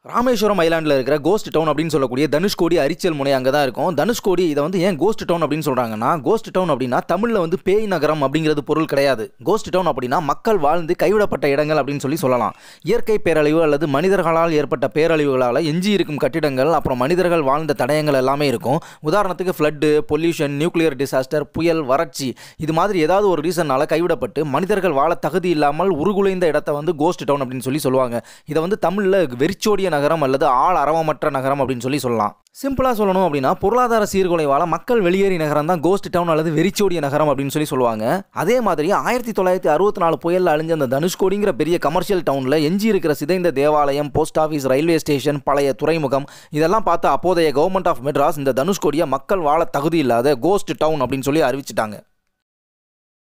ராமேஸ்வரம் ஐலாண்டில் இருக்கிற cost down அப்படின்னு சொல்லக்கூடிய தனுஷ்கோடி அரிச்சல் முனை அங்கே தான் இருக்கும் தனுஷ்கோடி இதை வந்து ஏன் கோஸ்ட் டவுன் அப்படின்னு சொல்கிறாங்கன்னா கோஸ்ட் டவுன் அப்படின்னா தமிழில் வந்து பேய் நகரம் அப்படிங்கிறது பொருள் கிடையாது கோஸ்ட் டவுன் அப்படின்னா மக்கள் வாழ்ந்து கைவிடப்பட்ட இடங்கள் அப்படின்னு சொல்லி சொல்லலாம் இயற்கை பேரழிவு அல்லது மனிதர்களால் ஏற்பட்ட பேரழிவுகளால் எஞ்சி இருக்கும் கட்டிடங்கள் அப்புறம் மனிதர்கள் வாழ்ந்த தடயங்கள் எல்லாமே இருக்கும் உதாரணத்துக்கு ஃப்ளட்டு பொல்யூஷன் நியூக்ளியர் டிசாஸ்டர் புயல் வறட்சி இது மாதிரி ஏதாவது ஒரு ரீசன்னால கைவிடப்பட்டு மனிதர்கள் வாழ தகுதி இல்லாமல் உருகுலைந்த இடத்த வந்து கோஸ்ட் டவுன் அப்படின்னு சொல்லி சொல்லுவாங்க இதை வந்து தமிழில் வெறிச்சோடிய நகரம் அல்லது ஆள் அரவமற்ற நகரம் அப்படின்னு சொல்லி சொல்லலாம் சிம்பிளாக சொல்லணும் அப்படின்னா பொருளாதார சீர்குலைவால் மக்கள் வெளியேறி நகரம் தான் கோஸ்ட் டவுன் அல்லது வெறிச்சோடிய நகரம் அப்படின்னு சொல்லி சொல்லுவாங்க அதே மாதிரி ஆயிரத்தி தொள்ளாயிரத்தி அறுபத்தி நாலு புயலில் அழிஞ்ச அந்த தனுஷ்கோடிங்கிற பெரிய கமர்ஷியல் டவுனில் எஞ்சி இருக்கிற சிதைந்த தேவாலயம் போஸ்ட் ஆஃபீஸ் ரயில்வே ஸ்டேஷன் பழைய துறைமுகம் இதெல்லாம் பார்த்து அப்போதைய கவர்மெண்ட் ஆஃப் மெட்ராஸ் இந்த தனுஷ்கோடியை மக்கள் வாழ தகுதி இல்லாத கோஸ்ட் டவுன் அப்படின்னு சொல்லி அறிவிச்சிட்டாங்க